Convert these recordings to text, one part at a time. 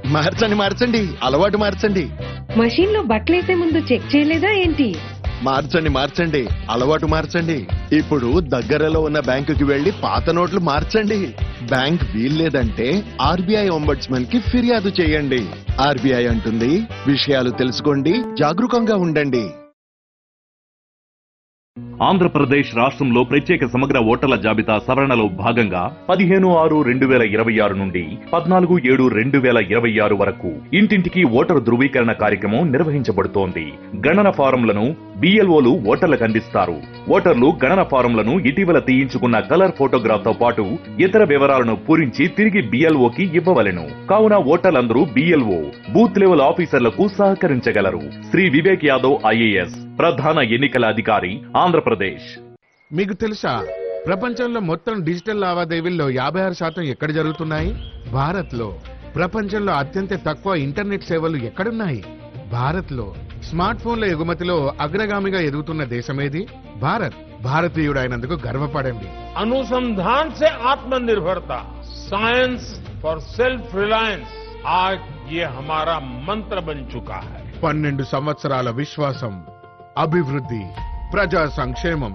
మార్చండి మార్చండి అలవాటు మార్చండి మషీన్ లో బట్టలేసే ముందు చెక్ చేయలేదా ఏంటి మార్చండి మార్చండి అలవాటు మార్చండి ఇప్పుడు దగ్గరలో ఉన్న బ్యాంకుకి వెళ్లి పాత నోట్లు మార్చండి బ్యాంక్ వీల్లేదంటే ఆర్బీఐ ఒంబడ్స్మన్ కి ఫిర్యాదు చేయండి ఆర్బీఐ అంటుంది విషయాలు తెలుసుకోండి జాగరూకంగా ఉండండి ఆంధ్రప్రదేశ్ రాష్ట్రంలో ప్రత్యేక సమగ్ర ఓటర్ల జాబితా సవరణలో భాగంగా పదిహేను ఆరు రెండు వేల ఇరవై ఆరు నుండి పద్నాలుగు ఏడు రెండు వేల ఇరవై ఆరు వరకు ఇంటింటికి ఓటరు ధృవీకరణ కార్యక్రమం నిర్వహించబడుతోంది గణన ఫారంలను బిఎల్ఓలు ఓటర్లకు అందిస్తారు ఓటర్లు గణన ఫారంలను ఇటీవల తీయించుకున్న కలర్ ఫోటోగ్రాఫ్ తో పాటు ఇతర వివరాలను పూరించి తిరిగి బిఎల్ఓకి ఇవ్వవలెను కావున ఓటర్లందరూ బిఎల్ఓ బూత్ లెవెల్ ఆఫీసర్లకు సహకరించగలరు శ్రీ వివేక్ యాదవ్ ఐఏఎస్ ప్రధాన ఎన్నికల అధికారి ఆంధ్రప్రదేశ్ మీకు తెలుసా ప్రపంచంలో మొత్తం డిజిటల్ లావాదేవీల్లో యాభై ఆరు శాతం ఎక్కడ జరుగుతున్నాయి భారత్ లో ప్రపంచంలో అత్యంత తక్కువ ఇంటర్నెట్ సేవలు ఎక్కడున్నాయి భారత్ లో స్మార్ట్ ఫోన్ల ఎగుమతిలో అగ్రగామిగా ఎదుగుతున్న దేశమేది భారత్ భారతీయుడైనందుకు గర్వపడండి अनुसंधान से आत्मनिर्भरता साइंस फॉर सेल्फ रिलायंस आज ये हमारा मंत्र बन चुका है పన్నెండు సంవత్సరాల విశ్వాసం అభివృద్ధి ప్రజా సంక్షేమం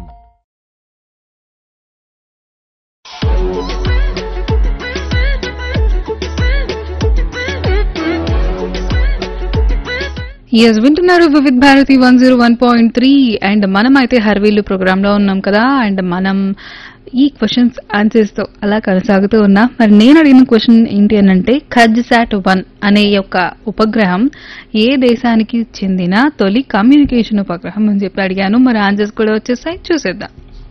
ఎస్ వింటున్నారు Vividh Bharati one zero one point three and మనం అయితే హర్వీలు ప్రోగ్రామ్ లో ఉన్నాం కదా అండ్ మనం ఈ క్వశ్చన్స్ ఆన్సర్స్ తో అలా కొనసాగుతూ ఉన్నా మరి నేను అడిగిన క్వశ్చన్ ఏంటి అని అంటే ఖజ్సాట్ వన్ అనే యొక్క ఉపగ్రహం ఏ దేశానికి చెందిన తొలి కమ్యూనికేషన్ ఉపగ్రహం అని చెప్పి అడిగాను మరి ఆన్సర్స్ కూడా వచ్చేసాయి చూసేద్దాం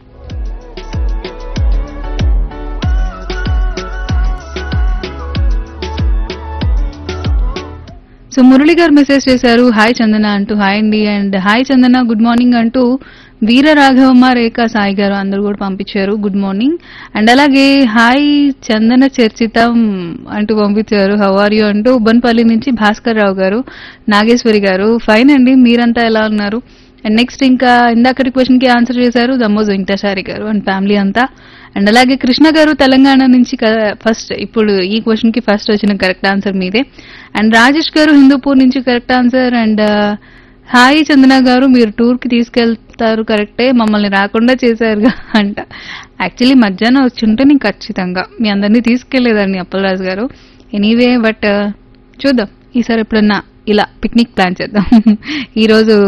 సో మురళి గారు మెసేజ్ చేశారు హాయ్ చందన అంటూ హాయ్ అండి and hi Chandana good morning అంటూ వీర రాఘవమ్మ రేఖ సాయి గారు అందరూ కూడా పంపించారు గుడ్ మార్నింగ్ అండ్ అలాగే హాయ్ చందన చర్చితం అంటూ పంపించారు హౌ ఆర్ యూ అంటూ ఉబ్బన్పల్లి నుంచి భాస్కర్ రావు గారు నాగేశ్వరి గారు ఫైన్ అండి మీరంతా ఎలా ఉన్నారు అండ్ నెక్స్ట్ ఇంకా ఇందాకటి క్వశ్చన్ కి ఆన్సర్ చేశారు దమ్మోజ్ వెంకటేశారి గారు అండ్ ఫ్యామిలీ అంతా అండ్ అలాగే కృష్ణ గారు తెలంగాణ నుంచి ఫస్ట్ ఇప్పుడు ఈ క్వశ్చన్ కి ఫస్ట్ వచ్చిన కరెక్ట్ ఆన్సర్ మీదే అండ్ రాజేష్ గారు హిందూపూర్ నుంచి correct answer and hi Chandana గారు మీరు టూర్ కి తీసుకెళ్తారు కరెక్టే మమ్మల్ని రాకుండా చేశారుగా అంట యాక్చువల్లీ మధ్యాహ్నం వచ్చి ఉంటే నేను ఖచ్చితంగా మీ అందరినీ తీసుకెళ్లేదండి అప్పలరాజు గారు ఎనీవే బట్ చూద్దాం ఈసారి ఎప్పుడన్నా ఇలా పిక్నిక్ ప్లాన్ చేద్దాం ఈ రోజు